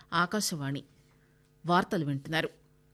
ఆకాశవాణి వార్తలు వింటున్నారు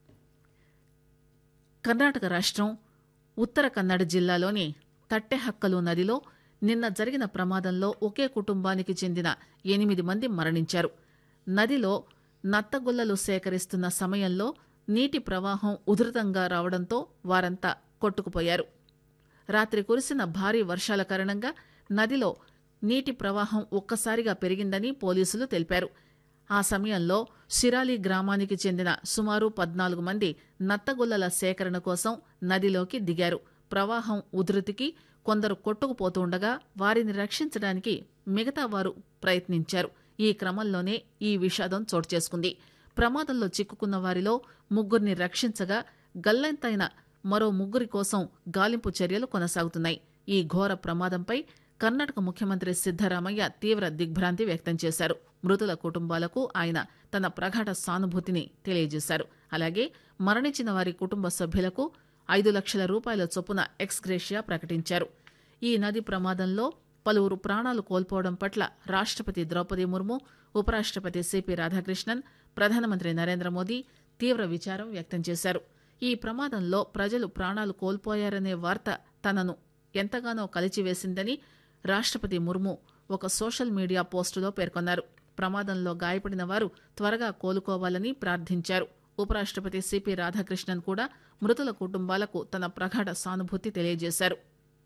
కర్ణాటక రాష్టం ఉత్తర కన్నడ జిల్లాలోని తట్టెహక్కలు నదిలో నిన్న జరిగిన ప్రమాదంలో ఒకే కుటుంబానికి చెందిన ఎనిమిది మంది మరణించారు నదిలో నత్తగుల్లలు సేకరిస్తున్న సమయంలో నీటి ప్రవాహం ఉధృతంగా రావడంతో వారంతా కొట్టుకుపోయారు రాత్రి కురిసిన భారీ వర్షాల కారణంగా నదిలో నీటి ప్రవాహం ఒక్కసారిగా పెరిగిందని పోలీసులు తెలిపారు ఆ సమయంలో సిరాలి గ్రామానికి చెందిన సుమారు పద్నాలుగు మంది నత్తగుల్లల సేకరణ కోసం నదిలోకి దిగారు ప్రవాహం ఉధృతికి కొందరు కొట్టుకుపోతుండగా వారిని రక్షించడానికి మిగతా వారు ప్రయత్నించారు ఈ క్రమంలోనే ఈ విషాదం చోటు చేసుకుంది ప్రమాదంలో చిక్కుకున్న వారిలో ముగ్గురిని రక్షించగా గల్లంతైన మరో ముగ్గురి కోసం గాలింపు చర్యలు కొనసాగుతున్నాయి ఈ ఘోర ప్రమాదంపై కర్ణాటక ముఖ్యమంత్రి సిద్దరామయ్య తీవ్ర దిగ్భ్రాంతి వ్యక్తం చేశారు మృతుల కుటుంబాలకు ఆయన తన ప్రగాఢ సానుభూతిని తెలియజేశారు అలాగే మరణించిన వారి కుటుంబ సభ్యులకు ఐదు లక్షల రూపాయల చొప్పున ఎక్స్గ్రేషియా ప్రకటించారు ఈ నది ప్రమాదంలో పలువురు ప్రాణాలు కోల్పోవడం పట్ల రాష్టపతి ద్రౌపది ముర్ము ఉపరాష్టపతి సిపి రాధాకృష్ణన్ ప్రధానమంత్రి నరేంద్ర మోదీ తీవ్ర విచారం వ్యక్తం చేశారు ఈ ప్రమాదంలో ప్రజలు ప్రాణాలు కోల్పోయారనే వార్త తనను ఎంతగానో కలిచివేసిందని రాష్టపతి ముర్ము ఒక సోషల్ మీడియా పోస్టులో పేర్కొన్నారు ప్రమాదంలో గాయపడిన వారు త్వరగా కోలుకోవాలని ప్రార్థించారు ఉపరాష్టపతి సిపి రాధాకృష్ణన్ కూడా మృతుల కుటుంబాలకు తన ప్రగాఢ సానుభూతి తెలియజేశారు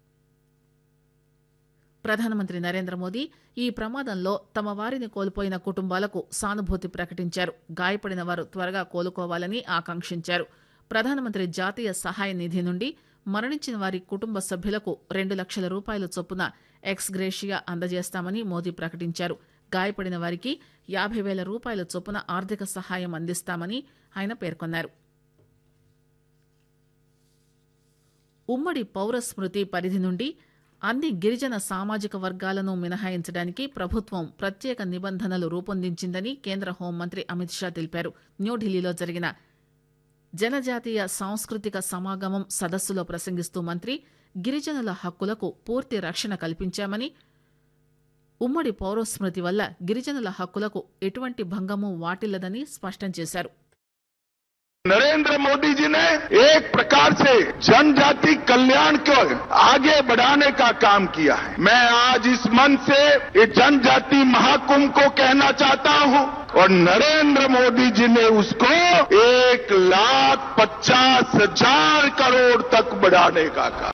ప్రధానమంత్రి నరేంద్ర మోదీ ఈ ప్రమాదంలో తమ వారిని కోల్పోయిన కుటుంబాలకు సానుభూతి ప్రకటించారు గాయపడిన వారు త్వరగా కోలుకోవాలని ఆకాంక్షించారు ప్రధానమంత్రి జాతీయ సహాయ నిధి నుండి మరణించిన వారి కుటుంబ సభ్యులకు రెండు లక్షల రూపాయల చొప్పున ఎక్స్గ్రేషియా అందజేస్తామని మోదీ ప్రకటించారు గాయపడిన వారికి యాభై వేల రూపాయల చొప్పున ఆర్థిక సహాయం అందిస్తామని ఆయన పేర్కొన్నారు ఉమ్మడి పౌర స్మృతి పరిధి నుండి అన్ని గిరిజన సామాజిక వర్గాలను మినహాయించడానికి ప్రభుత్వం ప్రత్యేక నిబంధనలు రూపొందించిందని కేంద్ర హోంమంత్రి అమిత్ షా తెలిపారు న్యూఢిల్లీలో జరిగిన జనజాతీయ సాంస్కృతిక సమాగమం సదస్సులో ప్రసంగిస్తూ మంత్రి గిరిజనుల హక్కులకు పూర్తి రక్షణ కల్పించామని ఉమ్మడి పౌరస్మృతి వల్ల గిరిజనుల హక్కులకు ఎటువంటి భంగము వాటిల్లదని స్పష్టం చేశారు नरेंद्र मोदी जी ने एक प्रकार से जनजाति कल्याण को आगे बढ़ाने का काम किया है मैं आज इस मन से इस जनजाति महाकुंभ को कहना चाहता हूं और नरेंद्र मोदी जी ने उसको एक लाख पचास हजार करोड़ तक बढ़ाने का काम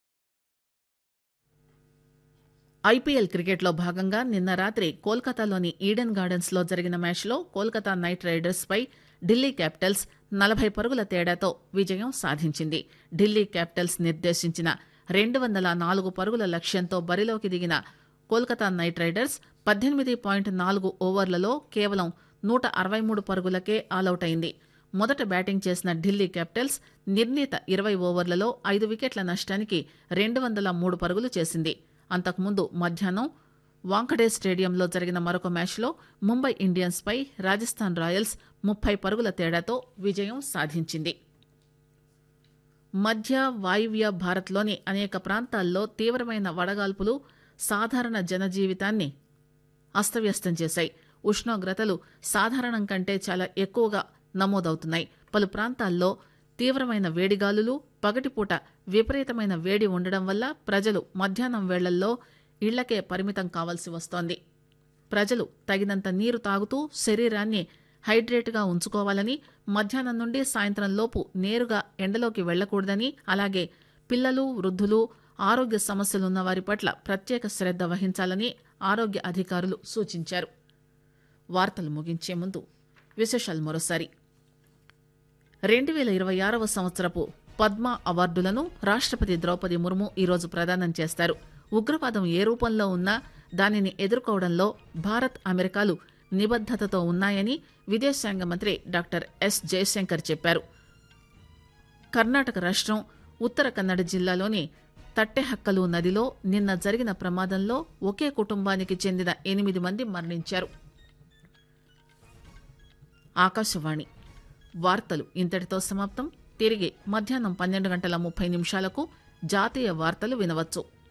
ఐపీఎల్ క్రికెట్లో భాగంగా నిన్న రాత్రి కోల్కతాలోని ఈడెన్ గార్డెన్స్ లో జరిగిన మ్యాచ్లో కోల్కతా నైట్ రైడర్స్ పై ఢిల్లీ క్యాపిటల్స్ నలభై పరుగుల తేడాతో విజయం సాధించింది ఢిల్లీ క్యాపిటల్స్ నిర్దేశించిన రెండు వందల నాలుగు పరుగుల లక్ష్యంతో బరిలోకి దిగిన కోల్కతా నైట్ రైడర్స్ పద్దెనిమిది పాయింట్ నాలుగు ఓవర్లలో కేవలం నూట అరవై మూడు పరుగులకే ఆలౌట్ అయింది మొదట బ్యాటింగ్ చేసిన ఢిల్లీ క్యాపిటల్స్ నిర్ణీత ఇరవై ఓవర్లలో ఐదు వికెట్ల నష్టానికి రెండు వందల మూడు పరుగులు చేసింది అంతకుముందు మధ్యాహ్నం వాంకడే స్టేడియంలో జరిగిన మరొక మ్యాచ్లో ముంబై ఇండియన్స్ పై రాజస్థాన్ రాయల్స్ ముప్పై పరుగుల తేడాతో విజయం సాధించింది మధ్య వాయువ్య భారత్లోని అనేక ప్రాంతాల్లో తీవ్రమైన వడగాల్పులు సాధారణ జనజీవితాన్ని అస్తవ్యస్తం చేశాయి ఉష్ణోగ్రతలు సాధారణం కంటే చాలా ఎక్కువగా నమోదవుతున్నాయి పలు ప్రాంతాల్లో తీవ్రమైన వేడిగాలులు పగటిపూట విపరీతమైన వేడి ఉండడం వల్ల ప్రజలు మధ్యాహ్నం వేళ్లల్లో ఇళ్లకే పరిమితం కావాల్సి వస్తోంది ప్రజలు తగినంత నీరు తాగుతూ శరీరాన్ని హైడ్రేట్గా ఉంచుకోవాలని మధ్యాహ్నం నుండి సాయంత్రం లోపు నేరుగా ఎండలోకి వెళ్లకూడదని అలాగే పిల్లలు వృద్ధులు ఆరోగ్య సమస్యలున్న వారి పట్ల ప్రత్యేక శ్రద్ధ వహించాలని ఆరోగ్య అధికారులు సూచించారు వార్తలు ముగించే ముందు విశేషాలు మరోసారి రెండు వేల ఇరవై ఆరవ సంవత్సరపు పద్మ అవార్డులను రాష్టపతి ద్రౌపది ముర్ము ఈరోజు ప్రదానం చేస్తారు ఉగ్రవాదం ఏ రూపంలో ఉన్నా దానిని ఎదుర్కోవడంలో భారత్ అమెరికాలు నిబద్దతతో ఉన్నాయని విదేశాంగ మంత్రి డాక్టర్ ఎస్ జయశంకర్ చెప్పారు కర్ణాటక రాష్ట్రం ఉత్తర కన్నడ జిల్లాలోని తట్టెహక్కలు నదిలో నిన్న జరిగిన ప్రమాదంలో ఒకే కుటుంబానికి చెందిన ఎనిమిది మంది మరణించారు ఆకాశవాణి వార్తలు ఇంతటితో సమాప్తం తిరిగి మధ్యాహ్నం పన్నెండు గంటల ముప్పై నిమిషాలకు జాతీయ వార్తలు వినవచ్చు